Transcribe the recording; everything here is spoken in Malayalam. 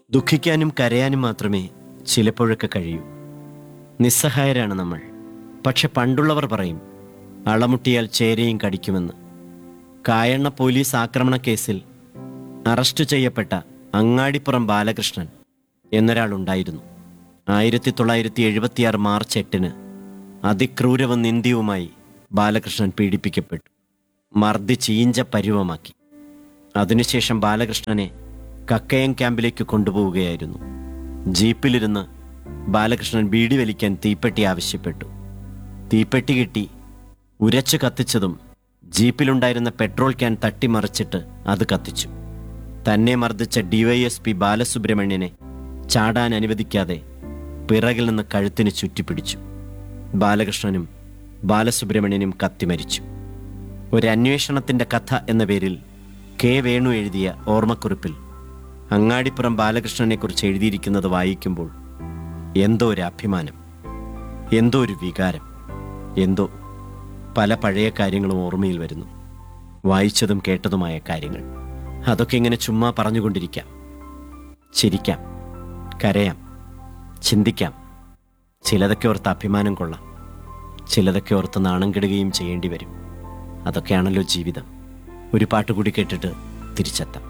ദുഃഖിക്കാനും കരയാനും മാത്രമേ ചിലപ്പോഴൊക്കെ കഴിയൂ നിസ്സഹായരാണ് നമ്മൾ പക്ഷെ പണ്ടുള്ളവർ പറയും അളമുട്ടിയാൽ ചേരയും കടിക്കുമെന്ന് കായണ്ണ പോലീസ് ആക്രമണ കേസിൽ അറസ്റ്റ് ചെയ്യപ്പെട്ട അങ്ങാടിപ്പുറം ബാലകൃഷ്ണൻ എന്നൊരാളുണ്ടായിരുന്നു ആയിരത്തി തൊള്ളായിരത്തി എഴുപത്തിയാറ് മാർച്ച് എട്ടിന് അതിക്രൂരവും നിന്ദ്യവുമായി ബാലകൃഷ്ണൻ പീഡിപ്പിക്കപ്പെട്ടു മർദ്ദിച്ച് ഈഞ്ച പരുവമാക്കി അതിനുശേഷം ബാലകൃഷ്ണനെ കക്കയം ക്യാമ്പിലേക്ക് കൊണ്ടുപോവുകയായിരുന്നു ജീപ്പിലിരുന്ന് ബാലകൃഷ്ണൻ ബീഡി വലിക്കാൻ തീപ്പെട്ടി ആവശ്യപ്പെട്ടു തീപ്പെട്ടി കിട്ടി ഉരച്ചു കത്തിച്ചതും ജീപ്പിലുണ്ടായിരുന്ന പെട്രോൾ ക്യാൻ തട്ടിമറിച്ചിട്ട് അത് കത്തിച്ചു തന്നെ മർദ്ദിച്ച ഡിവൈഎസ്പി ബാലസുബ്രഹ്മണ്യനെ ചാടാൻ അനുവദിക്കാതെ പിറകിൽ നിന്ന് കഴുത്തിന് ചുറ്റിപ്പിടിച്ചു ബാലകൃഷ്ണനും ബാലസുബ്രഹ്മണ്യനും കത്തിമരിച്ചു ഒരു അന്വേഷണത്തിൻ്റെ കഥ എന്ന പേരിൽ കെ വേണു എഴുതിയ ഓർമ്മക്കുറിപ്പിൽ അങ്ങാടിപ്പുറം ബാലകൃഷ്ണനെക്കുറിച്ച് എഴുതിയിരിക്കുന്നത് വായിക്കുമ്പോൾ എന്തോ ഒരു അഭിമാനം എന്തോ ഒരു വികാരം എന്തോ പല പഴയ കാര്യങ്ങളും ഓർമ്മയിൽ വരുന്നു വായിച്ചതും കേട്ടതുമായ കാര്യങ്ങൾ അതൊക്കെ ഇങ്ങനെ ചുമ്മാ പറഞ്ഞുകൊണ്ടിരിക്കാം ചിരിക്കാം കരയാം ചിന്തിക്കാം ചിലതൊക്കെ ഓർത്ത് അഭിമാനം കൊള്ളാം ചിലതൊക്കെ ഓർത്ത് നാണം കെടുകയും ചെയ്യേണ്ടി വരും അതൊക്കെയാണല്ലോ ജീവിതം ഒരു പാട്ട് കൂടി കേട്ടിട്ട് തിരിച്ചെത്താം